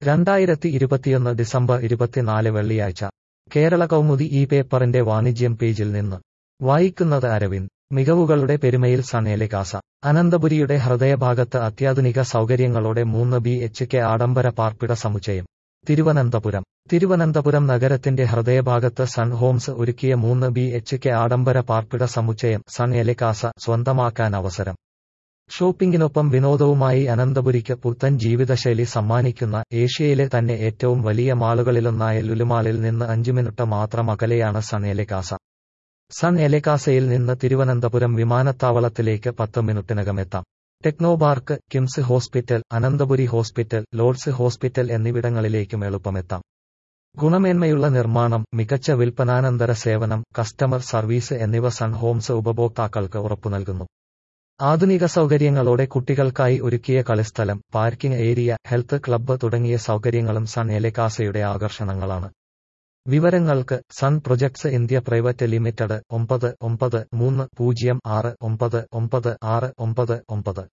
രണ്ടായിരത്തി ഇരുപത്തിയൊന്ന് ഡിസംബർ ഇരുപത്തിനാല് വെള്ളിയാഴ്ച കേരള കൗമുദി ഈ പേപ്പറിന്റെ വാണിജ്യം പേജിൽ നിന്ന് വായിക്കുന്നത് അരവിന്ദ് മികവുകളുടെ പെരുമയിൽ സണേലികാസ അനന്തപുരിയുടെ ഹൃദയഭാഗത്ത് അത്യാധുനിക സൗകര്യങ്ങളോടെ മൂന്ന് ബി എച്ച് കെ ആഡംബര പാർപ്പിട സമുച്ചയം തിരുവനന്തപുരം തിരുവനന്തപുരം നഗരത്തിന്റെ ഹൃദയഭാഗത്ത് സൺ ഹോംസ് ഒരുക്കിയ മൂന്ന് ബി എച്ച് കെ ആഡംബര പാർപ്പിട സമുച്ചയം സൺ എലിക്കാസ സ്വന്തമാക്കാൻ അവസരം ഷോപ്പിംഗിനൊപ്പം വിനോദവുമായി അനന്തപുരിക്ക് പുത്തൻ ജീവിതശൈലി സമ്മാനിക്കുന്ന ഏഷ്യയിലെ തന്നെ ഏറ്റവും വലിയ മാളുകളിലൊന്നായ ലുലുമാളിൽ നിന്ന് അഞ്ചു മിനിറ്റ് മാത്രം അകലെയാണ് സൺ എലിക്കാസ സൺ എലിക്കാസയിൽ നിന്ന് തിരുവനന്തപുരം വിമാനത്താവളത്തിലേക്ക് പത്ത് മിനിറ്റിനകം എത്താം Technopark KIMS hospital Ananthapuri hospital Lords hospital എന്നിവിടങ്ങളിലേക്കും എളുപ്പമെത്താം ഗുണമേന്മയുള്ള നിർമ്മാണം മികച്ച വിൽപ്പനാനന്തര സേവനം കസ്റ്റമർ സർവീസ് എന്നിവ സൺ ഹോംസ് ഉപഭോക്താക്കൾക്ക് ഉറപ്പു നൽകുന്നു ആധുനിക സൗകര്യങ്ങളോടെ കുട്ടികൾക്കായി ഒരുക്കിയ കളിസ്ഥലം പാർക്കിംഗ് ഏരിയ ഹെൽത്ത് ക്ലബ്ബ് തുടങ്ങിയ സൗകര്യങ്ങളും സൺ എലക്കാസയുടെ ആകർഷണങ്ങളാണ് വിവരങ്ങൾക്ക് Sun Projects India private limited ഒമ്പത് ഒമ്പത് മൂന്ന് പൂജ്യം ആറ് ഒമ്പത് ഒമ്പത് ആറ് ഒമ്പത് ഒമ്പത്